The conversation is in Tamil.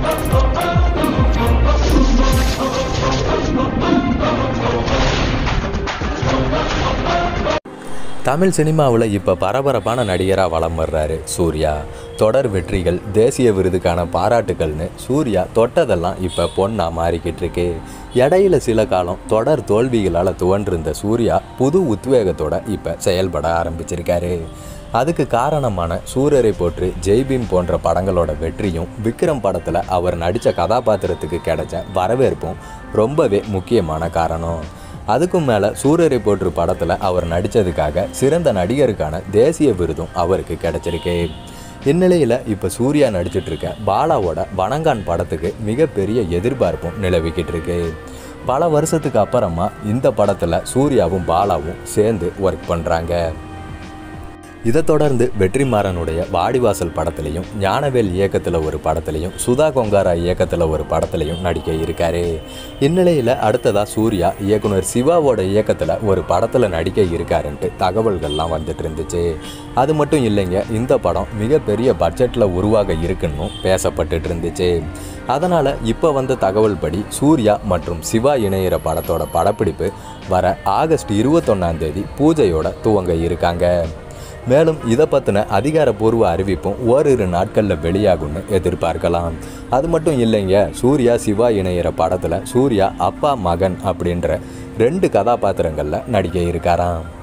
தமிழ் சினிமாவில் இப்போ பரபரப்பான நடிகராக வலம் வர்றாரு சூர்யா தொடர் வெற்றிகள் தேசிய விருதுக்கான பாராட்டுகள்னு சூர்யா தொட்டதெல்லாம் இப்போ பொண்ணா மாறிக்கிட்டு இருக்கு இடையில சில காலம் தொடர் தோல்விகளால் துவண்டிருந்த சூர்யா புது உத்வேகத்தோட இப்போ செயல்பட ஆரம்பிச்சிருக்காரு அதுக்கு காரணமான சூரரை போற்று ஜெய்பீம் போன்ற படங்களோட வெற்றியும் விக்ரம் படத்தில் அவர் நடித்த கதாபாத்திரத்துக்கு கிடைச்ச வரவேற்பும் ரொம்பவே முக்கியமான காரணம் அதுக்கும் மேலே சூரரை போற்று படத்தில் அவர் நடித்ததுக்காக சிறந்த நடிகருக்கான தேசிய விருதும் அவருக்கு கிடைச்சிருக்கு இந்நிலையில் இப்போ சூர்யா நடிச்சிட்டு இருக்க பாலாவோட வணங்கான் படத்துக்கு மிகப்பெரிய எதிர்பார்ப்பும் நிலவிக்கிட்டு இருக்கு பல வருஷத்துக்கு அப்புறமா இந்த படத்தில் சூர்யாவும் பாலாவும் சேர்ந்து ஒர்க் பண்ணுறாங்க இதை தொடர்ந்து வெற்றிமாறனுடைய வாடிவாசல் படத்துலையும் ஞானவேல் இயக்கத்தில் ஒரு படத்துலையும் சுதா கொங்காரா இயக்கத்தில் ஒரு படத்துலையும் நடிக்க இருக்காரு இந்நிலையில் அடுத்ததாக சூர்யா இயக்குனர் சிவாவோட இயக்கத்தில் ஒரு படத்தில் நடிக்க இருக்காருன்ட்டு தகவல்கள்லாம் வந்துட்டு இருந்துச்சு அது மட்டும் இல்லைங்க இந்த படம் மிகப்பெரிய பட்ஜெட்டில் உருவாக இருக்குன்னு பேசப்பட்டுட்டு இருந்துச்சு அதனால் இப்போ வந்த தகவல் படி சூர்யா மற்றும் சிவா இணையிற படத்தோட படப்பிடிப்பு வர ஆகஸ்ட் இருபத்தொன்னாம் தேதி பூஜையோட துவங்க இருக்காங்க மேலும் இதை பற்றின அதிகாரப்பூர்வ அறிவிப்பும் ஓரிரு நாட்களில் வெளியாகும்னு எதிர்பார்க்கலாம் அது மட்டும் இல்லைங்க சூர்யா சிவா இணையிற படத்தில் சூர்யா அப்பா மகன் அப்படின்ற ரெண்டு கதாபாத்திரங்களில் நடிக்க இருக்காராம்